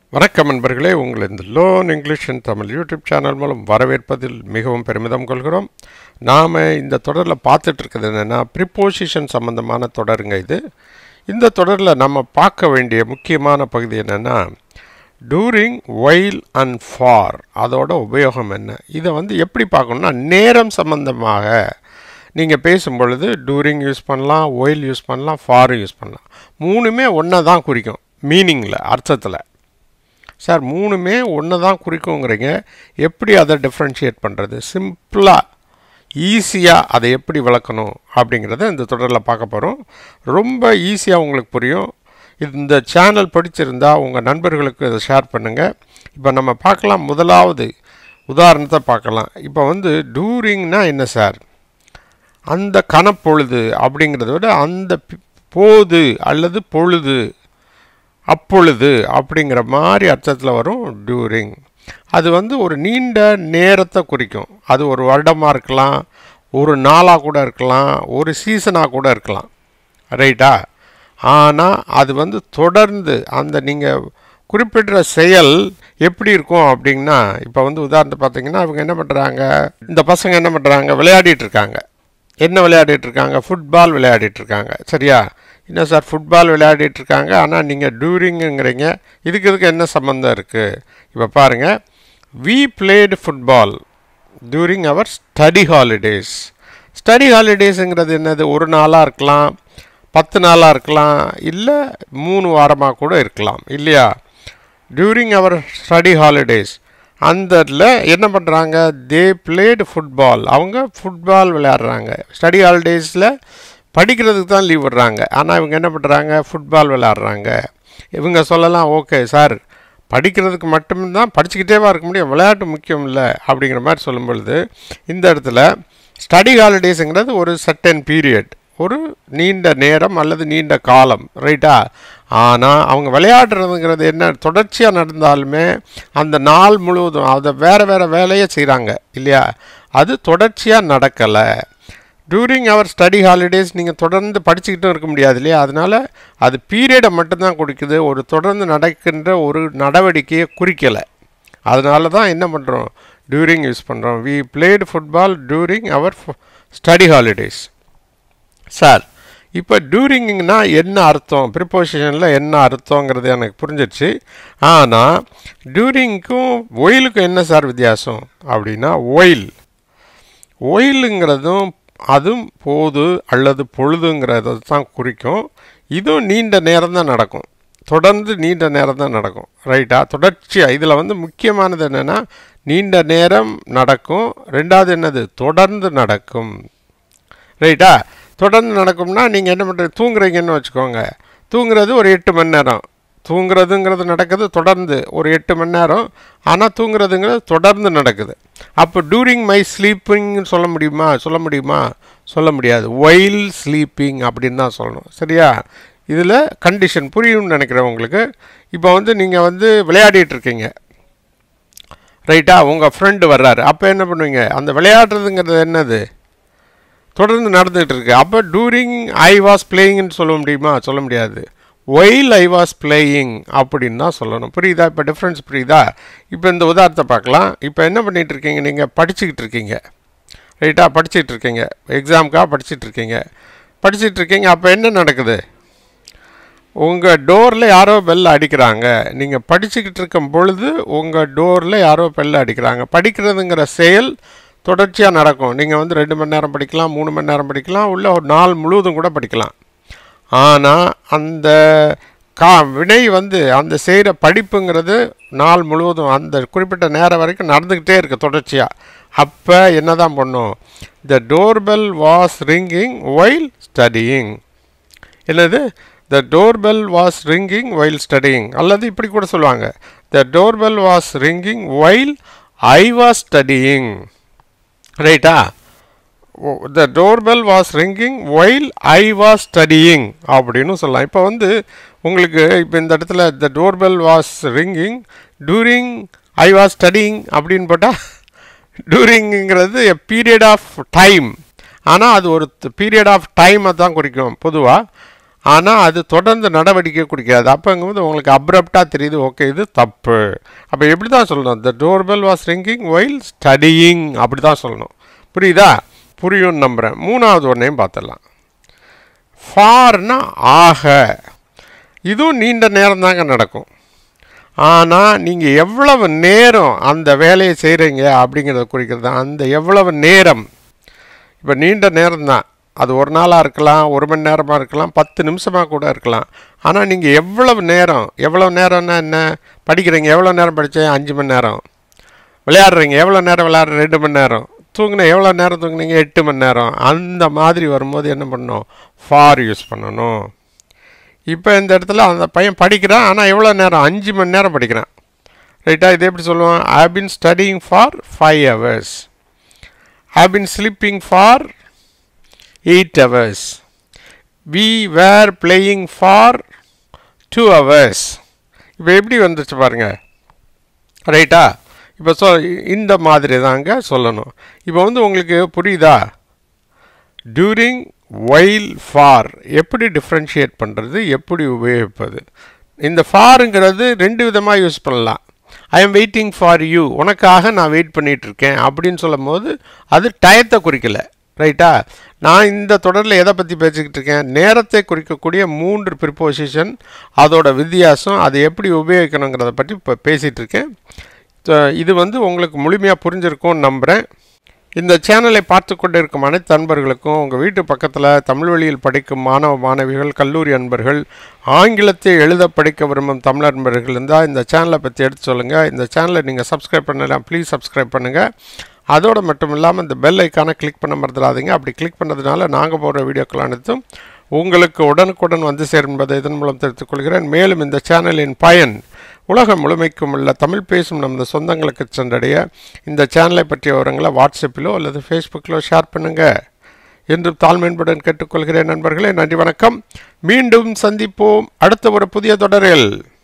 வணக்கம் நண்பர்களே உங்கள் இந்த learn English in Tamil YouTube channel மூலம் வரவேற்பதில் மிகவும் பெருமிதம் கொள்கிறோம் நாம் இந்த தொடரில் பார்த்துட்டு இருக்கிறது என்னென்னா ப்ரிப்போசிஷன் சம்பந்தமான தொடருங்க இது இந்த தொடரில் நம்ம பார்க்க வேண்டிய முக்கியமான பகுதி என்னென்னா டூரிங் ஒயில் அண்ட் ஃபார் அதோட உபயோகம் என்ன இதை வந்து எப்படி பார்க்கணும்னா நேரம் சம்பந்தமாக நீங்கள் பேசும் பொழுது டூரிங் யூஸ் பண்ணலாம் ஒயில் யூஸ் பண்ணலாம் ஃபார் யூஸ் பண்ணலாம் மூணுமே ஒன்றை தான் குறிக்கும் மீனிங்கில் அர்த்தத்தில் சார் மூணுமே ஒன்று தான் குறிக்குங்கிறீங்க எப்படி அதை டிஃப்ரென்ஷியேட் பண்ணுறது சிம்பிளாக ஈஸியாக அதை எப்படி விளக்கணும் அப்படிங்கிறத இந்த தொடரில் பார்க்க போகிறோம் ரொம்ப ஈஸியாக உங்களுக்கு புரியும் இந்த சேனல் படிச்சிருந்தா உங்கள் நண்பர்களுக்கு இதை ஷேர் பண்ணுங்கள் இப்போ நம்ம பார்க்கலாம் முதலாவது உதாரணத்தை பார்க்கலாம் இப்போ வந்து டூரிங்னா என்ன சார் அந்த கணப்பொழுது அப்படிங்கிறத விட அந்த பி- போது அல்லது பொழுது அப்பொழுது அப்படிங்கிற மாதிரி அர்த்தத்தில் வரும் டியூரிங் அது வந்து ஒரு நீண்ட நேரத்தை குறிக்கும் அது ஒரு வருடமாக இருக்கலாம் ஒரு நாளாக கூட இருக்கலாம் ஒரு சீசனாக கூட இருக்கலாம் ரைட்டா ஆனால் அது வந்து தொடர்ந்து அந்த நீங்கள் குறிப்பிடுற செயல் எப்படி இருக்கும் அப்படின்னா இப்போ வந்து உதாரணத்தை பார்த்தீங்கன்னா இவங்க என்ன பண்ணுறாங்க இந்த பசங்க என்ன பண்ணுறாங்க விளையாடிட்டு இருக்காங்க என்ன விளையாடிட்டு இருக்காங்க ஃபுட்பால் விளையாடிட்டு இருக்காங்க சரியா என்ன சார் ஃபுட்பால் விளையாடிட்டு இருக்காங்க ஆனால் நீங்கள் டூரிங்குங்கிறீங்க இதுக்கு இதுக்கு என்ன சம்மந்தம் இருக்குது இப்போ பாருங்கள் we played football during our study holidays study ஹாலிடேஸுங்கிறது என்னது ஒரு நாளாக இருக்கலாம் பத்து நாளாக இருக்கலாம் இல்லை மூணு வாரமாக கூட இருக்கலாம் இல்லையா டியூரிங் அவர் ஸ்டடி ஹாலிடேஸ் அந்த இதில் என்ன பண்ணுறாங்க தே பிளேடு ஃபுட்பால் அவங்க ஃபுட்பால் விளையாடுறாங்க ஸ்டடி ஹாலிடேஸில் படிக்கிறதுக்கு தான் லீவ் விடுறாங்க ஆனால் இவங்க என்ன பண்ணுறாங்க ஃபுட்பால் விளையாடுறாங்க இவங்க சொல்லலாம் ஓகே சார் படிக்கிறதுக்கு மட்டும்தான் படிச்சுக்கிட்டேவா இருக்க முடியும் விளையாட்டு முக்கியம் இல்லை அப்படிங்கிற மாதிரி சொல்லும் பொழுது இந்த இடத்துல ஸ்டடி ஹாலிடேஸுங்கிறது ஒரு சர்டன் பீரியட் ஒரு நீண்ட நேரம் அல்லது நீண்ட காலம் ரைட்டா ஆனால் அவங்க விளையாடுறதுங்கிறது என்ன தொடர்ச்சியாக நடந்தாலுமே அந்த நாள் முழுவதும் அதை வேறு வேறு வேலையை செய்கிறாங்க இல்லையா அது தொடர்ச்சியாக நடக்கலை டியூரிங் அவர் ஸ்டடி ஹாலிடேஸ் நீங்கள் தொடர்ந்து படிச்சுக்கிட்டும் இருக்க முடியாது இல்லையா அதனால் அது பீரியடை மட்டும்தான் குறிக்குது ஒரு தொடர்ந்து நடக்கின்ற ஒரு நடவடிக்கையை குறிக்கலை அதனால தான் என்ன பண்ணுறோம் டியூரிங் யூஸ் பண்ணுறோம் we played football during our study holidays sir இப்போ டியூரிங்னா என்ன அர்த்தம் ப்ரிப்போசிஷனில் என்ன அர்த்தங்கிறது எனக்கு புரிஞ்சிடுச்சு ஆனால் டியூரிங்க்கும் ஒயிலுக்கும் என்ன சார் வித்தியாசம் அப்படின்னா ஒயில் ஒயிலுங்கிறதும் அதுவும் போது அல்லது பொழுதுங்கிறத தான் குறிக்கும் இதுவும் நீண்ட நேரம் தான் நடக்கும் தொடர்ந்து நீண்ட நேரம் தான் நடக்கும் ரைட்டா தொடர்ச்சியாக இதில் வந்து முக்கியமானது என்னென்னா நீண்ட நேரம் நடக்கும் ரெண்டாவது என்னது தொடர்ந்து நடக்கும் ரைட்டா தொடர்ந்து நடக்கும்னா நீங்கள் என்ன பண்ணுறீங்க தூங்குறீங்கன்னு வச்சுக்கோங்க தூங்குறது ஒரு எட்டு மணி நேரம் தூங்குறதுங்கிறது நடக்குது தொடர்ந்து ஒரு எட்டு மணி நேரம் ஆனால் தூங்குறதுங்கிறது தொடர்ந்து நடக்குது அப்போ டூரிங் மை ஸ்லீப்பிங்னு சொல்ல முடியுமா சொல்ல முடியுமா சொல்ல முடியாது ஒயில் ஸ்லீப்பிங் அப்படின்னு தான் சொல்லணும் சரியா இதில் கண்டிஷன் புரியும்னு நினைக்கிறேன் உங்களுக்கு இப்போ வந்து நீங்கள் வந்து விளையாடிட்டு இருக்கீங்க ரைட்டா உங்கள் ஃப்ரெண்டு வர்றாரு அப்போ என்ன பண்ணுவீங்க அந்த விளையாடுறதுங்கிறது என்னது தொடர்ந்து நடந்துகிட்டு இருக்கு அப்போ டூரிங் ஐ வாஸ் பிளேயிங்னு சொல்ல முடியுமா சொல்ல முடியாது ஒயில் ஐ வாஸ் பிளேயிங் அப்படின்னு தான் சொல்லணும் புரியுதா இப்போ டிஃப்ரென்ஸ் புரியுதா இப்போ இந்த உதாரணத்தை பார்க்கலாம் இப்போ என்ன பண்ணிட்டு இருக்கீங்க நீங்கள் படிச்சுக்கிட்டு இருக்கீங்க ரைட்டா படிச்சுட்டு இருக்கீங்க எக்ஸாமுக்காக படிச்சுட்டு இருக்கீங்க படிச்சுட்டு இருக்கீங்க அப்போ என்ன நடக்குது உங்கள் டோரில் யாரோ பெல் அடிக்கிறாங்க நீங்கள் படிச்சுக்கிட்டு இருக்கும் பொழுது உங்கள் டோரில் யாரோ பெல் அடிக்கிறாங்க படிக்கிறதுங்கிற செயல் தொடர்ச்சியாக நடக்கும் நீங்கள் வந்து ரெண்டு மணி நேரம் படிக்கலாம் மூணு மணி நேரம் படிக்கலாம் உள்ள ஒரு நாள் முழுவதும் கூட படிக்கலாம் ஆனால் அந்த கா வினை வந்து அந்த செய்கிற படிப்புங்கிறது நாள் முழுவதும் அந்த குறிப்பிட்ட நேரம் வரைக்கும் நடந்துக்கிட்டே இருக்கு தொடர்ச்சியாக அப்போ என்ன தான் பண்ணும் the doorbell was ringing while studying என்னது the doorbell was ringing while studying அல்லது இப்படி கூட சொல்லுவாங்க the doorbell was ringing while I was studying ரைட்டா the doorbell was ringing while I was studying அப்படின்னு சொல்லலாம் இப்போ வந்து உங்களுக்கு இப்போ இந்த இடத்துல the doorbell was ringing during I was studying அப்படின்னு போட்டால் டூரிங்கிறது எ பீரியட் ஆஃப் டைம் ஆனால் அது ஒரு பீரியட் ஆஃப் டைமை தான் குறிக்கும் பொதுவாக ஆனால் அது தொடர்ந்து நடவடிக்கை குடிக்காது அப்போங்கும்போது உங்களுக்கு அப்ரப்டாக தெரியுது ஓகே இது தப்பு அப்போ எப்படி தான் சொல்லணும் the doorbell was ringing while studying அப்படி தான் சொல்லணும் புரியுதா புரியும்னு நம்புகிறேன் மூணாவது ஒன்றையும் பார்த்துடலாம் ஃபார்னா ஆக இதுவும் நீண்ட நேரம் தாங்க நடக்கும் ஆனால் நீங்கள் எவ்வளவு நேரம் அந்த வேலையை செய்கிறீங்க அப்படிங்கிறத குறிக்கிறது தான் அந்த எவ்வளவு நேரம் இப்போ நீண்ட நேரம் தான் அது ஒரு நாளாக இருக்கலாம் ஒரு மணி நேரமாக இருக்கலாம் பத்து நிமிஷமாக கூட இருக்கலாம் ஆனால் நீங்கள் எவ்வளவு நேரம் எவ்வளவு நேரம்னா என்ன படிக்கிறீங்க எவ்வளோ நேரம் படித்தேன் அஞ்சு மணி நேரம் விளையாடுறீங்க எவ்வளோ நேரம் விளையாடுற ரெண்டு மணி நேரம் தூங்கின எவ்வளோ நேரம் தூங்குனீங்க எட்டு மணி நேரம் அந்த மாதிரி வரும்போது என்ன பண்ணணும் ஃபார் யூஸ் பண்ணணும் இப்போ இந்த இடத்துல அந்த பையன் படிக்கிறான் ஆனால் எவ்வளோ நேரம் அஞ்சு மணி நேரம் படிக்கிறான் ரைட்டா இது எப்படி சொல்லுவான் I been studying for five hours I been sleeping for eight hours we were playing for two hours இப்போ எப்படி வந்துச்சு பாருங்கள் ரைட்டா இப்போ சொ இந்த மாதிரி தாங்க சொல்லணும் இப்போ வந்து உங்களுக்கு புரியுதா டியூரிங் ஒயில் ஃபார் எப்படி டிஃப்ரென்ஷியேட் பண்ணுறது எப்படி உபயோகிப்பது இந்த ஃபாருங்கிறது ரெண்டு விதமாக யூஸ் பண்ணலாம் I am waiting for you உனக்காக நான் வெயிட் பண்ணிகிட்ருக்கேன் அப்படின்னு சொல்லும் போது அது டயத்தை குறிக்கலை ரைட்டா நான் இந்த தொடரில் எதை பற்றி பேசிக்கிட்டு இருக்கேன் நேரத்தை குறிக்கக்கூடிய மூன்று ப்ரிப்போசிஷன் அதோட வித்தியாசம் அதை எப்படி உபயோகிக்கணுங்கிறத பற்றி இப்போ பேசிகிட்டு இருக்கேன் இது வந்து உங்களுக்கு முழுமையாக புரிஞ்சிருக்கும்னு நம்புகிறேன் இந்த சேனலை பார்த்து கொண்டு இருக்கும் அனைத்து அன்பர்களுக்கும் உங்கள் வீட்டு பக்கத்தில் தமிழ் வழியில் படிக்கும் மாணவ மாணவிகள் கல்லூரி அன்பர்கள் ஆங்கிலத்தை எழுத படிக்க விரும்பும் தமிழ் அன்பர்கள் இருந்தால் இந்த சேனலை பற்றி எடுத்து சொல்லுங்கள் இந்த சேனலை நீங்கள் சப்ஸ்கிரைப் பண்ணலாம் ப்ளீஸ் சப்ஸ்கிரைப் பண்ணுங்கள் அதோடு மட்டும் இல்லாமல் இந்த பெல் ஐக்கானை கிளிக் பண்ண மறந்துடாதீங்க அப்படி கிளிக் பண்ணதுனால நாங்கள் போடுற வீடியோக்கள் அனைத்தும் உங்களுக்கு உடனுக்குடன் வந்து சேரும் என்பதை இதன் மூலம் தெரிவித்துக் கொள்கிறேன் மேலும் இந்த சேனலின் பயன் உலகம் முழுமைக்கும் உள்ள தமிழ் பேசும் நமது சொந்தங்களுக்கு சென்றடைய இந்த சேனலை பற்றிய விவரங்களை வாட்ஸ்அப்பிலோ அல்லது ஃபேஸ்புக்கிலோ ஷேர் பண்ணுங்கள் என்று தாழ்மையுடன் கேட்டுக்கொள்கிறேன் நண்பர்களே நன்றி வணக்கம் மீண்டும் சந்திப்போம் அடுத்த ஒரு புதிய தொடரில்